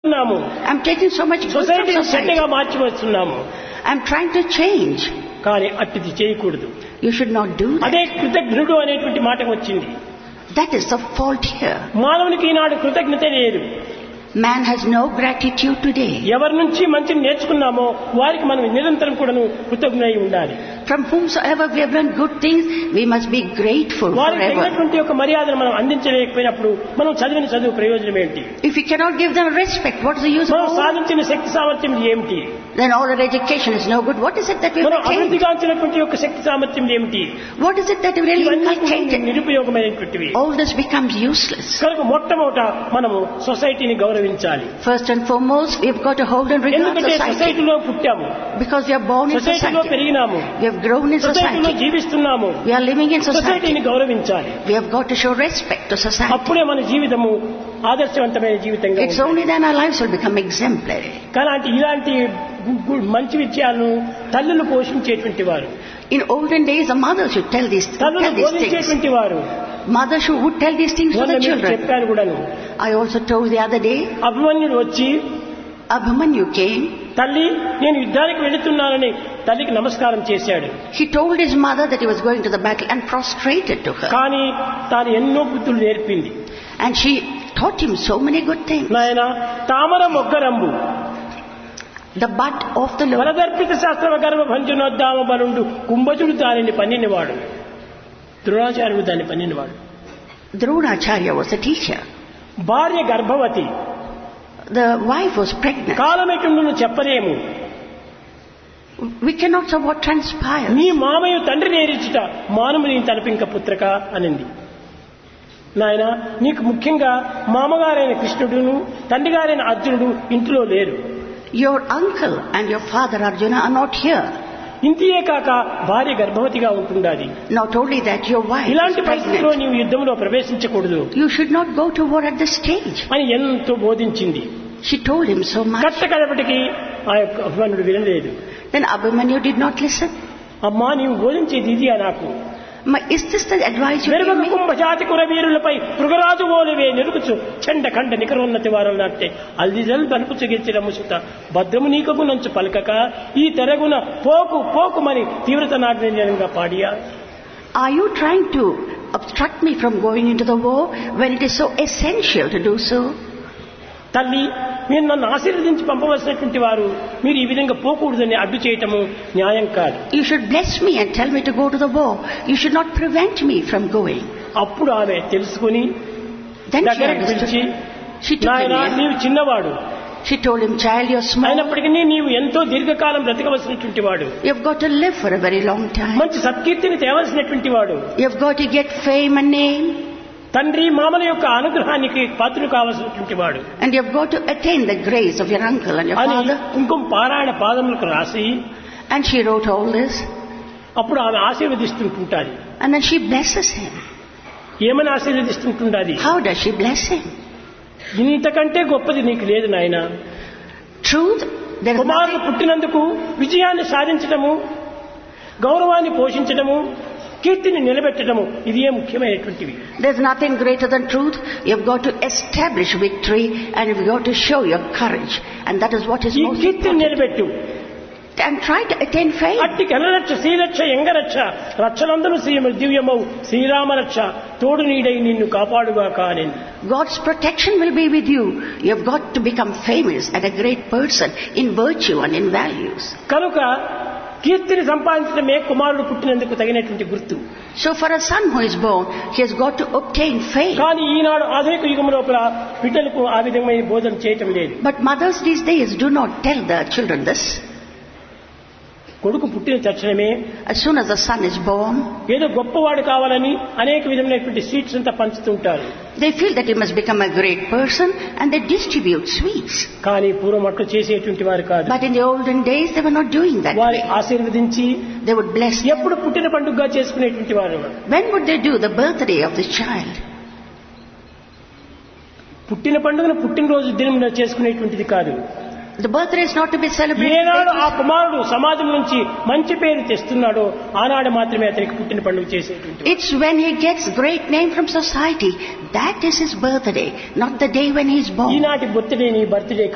ఉన్నాము I'm taking so much good from సొసైటీని society. చెడ్డగా మార్చి వస్తున్నాము I'm trying to change. కానీ అట్టిది చేయకూడదు You should not do that. అదే కృతజ్ఞుడు అనేటువంటి మాట వచ్చింది That is the fault here. మానవునికి ఈనాడు కృతజ్ఞత లేదు Man has no gratitude today. ఎవరి నుంచి మంచిని నేర్చుకున్నామో వారికి మనం నిరంతరం కూడాను కృతజ్ఞై ఉండాలి From whomsoever we have learned good things, we must be grateful వారికి forever. తగినటువంటి ఒక మర్యాదను మనం అందించలేకపోయినప్పుడు మనం చదివిన చదువు ప్రయోజనం ఏంటి If we cannot give them respect, what is the use of మనం all? సాధించిన శక్తి సామర్థ్యం ఏమిటి Then all our education is no good. What is it that we మనం have attained? అభివృద్ధిగాంచినటువంటి యొక్క శక్తి సామర్థ్యం ఏమిటి What is it that we really ఇవన్నీ inculcated? నిరుపయోగమైనటువంటివి All this becomes useless. కనుక మొట్టమొదట మనము సొసైటీని గౌరవించాలి First and foremost, we've got to hold and regard ఎందుకంటే society. సొసైటీలో పుట్టాము Because we are born in సొసైటీలో society. పెరిగినాము We have grown in సొసైటీలో society. జీవిస్తున్నాము We are living in society. సొసైటీని గౌరవించాలి We have got to show respect to society. అప్పుడే మన జీవితము ఆదర్శవంతమైన జీవితంగా It's ఉంటుంది. only then our lives will become exemplary. కానీ ఇలాంటి గు- గు- మంచి విషయాలను తల్లులు పోషించేటువంటి వారు In olden days, the mother should tell these, తల్లులు tell these things. బోధించేటువంటి వారు Mother should, would tell these things for మొన్న the మీకు children. చెప్పాను కూడాను I also told the other day, అభిమన్యుడు వచ్చి Abhimanyu came. తల్లి నేను యుద్ధానికి వెళుతున్నానని తల్లికి నమస్కారం చేశాడు He told his mother that he was going to the battle and prostrated to her. కానీ తాను ఎన్నో బుద్ధులు నేర్పింది And she taught him so many good things. నాయన తామర మొగ్గరంబు The butt of the Lord. బలదర్పిత శాస్త్రవ గర్భ భంజనోద్దామ బలుండు కుంభజుడు దానిని పన్నినవాడు ద్రోణాచార్యుడు దాన్ని పన్నినవాడు Dronacharya was a teacher. భార్య గర్భవతి The wife was pregnant. కాలమెటుండును చెప్పలేము We cannot say what transpired. నీ మామయ్య తండ్రి నేరిచుట మానము నీ తలపింక పుత్రక అనింది నాయన నీకు ముఖ్యంగా మామగారైన కృష్ణుడును తండ్రి గారైన అర్జునుడు ఇంట్లో లేరు Your uncle and your father Arjuna are not here. ఇంతియే కాక భార్య గర్భవతిగా ఉంటుండాలి Not only that, your wife is ఇలాంటి పరిస్థితిలో pregnant. నీవు యుద్ధంలో ప్రవేశించకూడదు You should not go to war at this stage. అని ఎంతో బోధించింది She told him so much. కట్ట కడపటికి ఆ యొక్క అభిమానుడు వినలేదు Then Abhimanyu did not listen. అమ్మా నీవు బోధించేది ఇది నాకు Ma, is this the advice you వెలుగు give me? కుంభ జాతి కుర వీరులపై మృగరాజు ఓలివే నిరుకుచు చెండ కండ నికరోన్నతి వారం నాటే అల్దిజల్ బలుపు చెగిర్చిన ముసుత భద్రము నీకకు నంచు పలకక ఈ తెరగున పోకు పోకుమని తీవ్రత నాటినంగా పాడియా Are you trying to obstruct me from going into the war when it is so essential to do so? తల్లి మీరు నన్ను ఆశీర్వదించి పంపవలసినటువంటి వారు మీరు ఈ విధంగా పోకూడదని అడ్డు చేయటము న్యాయం కాదు You should bless me and tell me to go to the war. You should not prevent me from going. అప్పుడు ఆమె తెలుసుకుని Then she దగ్గరికి పిలిచి understood. She took him నాయన in. నీవు చిన్నవాడు She told him, child, you're small. అయినప్పటికీ నీవు ఎంతో దీర్ఘకాలం బ్రతకవలసినటువంటి వాడు You've got to live for a very long time. మంచి సత్కీర్తిని తేవలసినటువంటి వాడు You've got to get fame and name. తండ్రి మామల యొక్క అనుగ్రహానికి పాత్రుడు కావలసినటువంటి వాడు And you've got to attain the grace of your uncle and your అని father. కుంకుమ పారాయణ పాదములకు రాసి And she wrote all this. అప్పుడు ఆమె ఆశీర్వదిస్తుంటుంటాది And then she blesses him. ఏమని ఆశీర్వదిస్తుంటుండాది How does she bless him? ఇంతకంటే గొప్పది నీకు లేదు నాయన Truth, there is కుమారుడు nothing, పుట్టినందుకు విజయాన్ని సాధించడము గౌరవాన్ని పోషించడము కీర్తిని నిలబెట్టడము ఇదే ముఖ్యమైనటువంటివి there's nothing greater than truth. You've got to establish victory and you've got to show your courage. And that is what is ఈ most కీర్తిని important. నిలబెట్టు And try to attain fame. అట్టి కనరక్ష శ్రీరక్ష ఎంగరక్ష రక్షలందరూ శ్రీ దివ్యమౌ శ్రీరామరక్ష తోడు నీడై నిన్ను కాపాడుగాక అని God's protection will be with you. You've got to become famous and a great person in virtue and in values. కనుక కీర్తిని సంపాదించడమే కుమారుడు పుట్టినందుకు తగినటువంటి గుర్తు So for a son who is born, he has got to obtain fame. కానీ ఈనాడు ఆధునిక యుగం లోపల బిడ్డలకు ఆ విధమైన బోధన చేయటం లేదు But mothers these days do not tell their children this. కొడుకు పుట్టిన తక్షణమే As soon as the son is born, ఏదో గొప్పవాడు కావాలని అనేక విధమైనటువంటి స్వీట్స్ అంతా పంచుతుంటారు they feel that he must become a great person and they distribute sweets. కానీ పూర్వం అట్లు చేసేటువంటి వారు కాదు But in the olden days, they were not doing that. వారి ఆశీర్వదించి They would bless them. ఎప్పుడు పుట్టిన పండుగగా చేసుకునేటువంటి వారు When would they do the birthday of the child? పుట్టిన పండుగను పుట్టినరోజు దినం చేసుకునేటువంటిది కాదు The birthday is not to be celebrated. ఏనాడు ఆ కుమారుడు సమాజం నుంచి మంచి పేరు తెస్తున్నాడో ఆనాడు మాత్రమే అతనికి పుట్టిన పండుగ చేసేటువంటి It's when he gets great name from society. That is his birthday, not the day when he is born. ఈనాటి బర్త్డే నీ బర్త్డే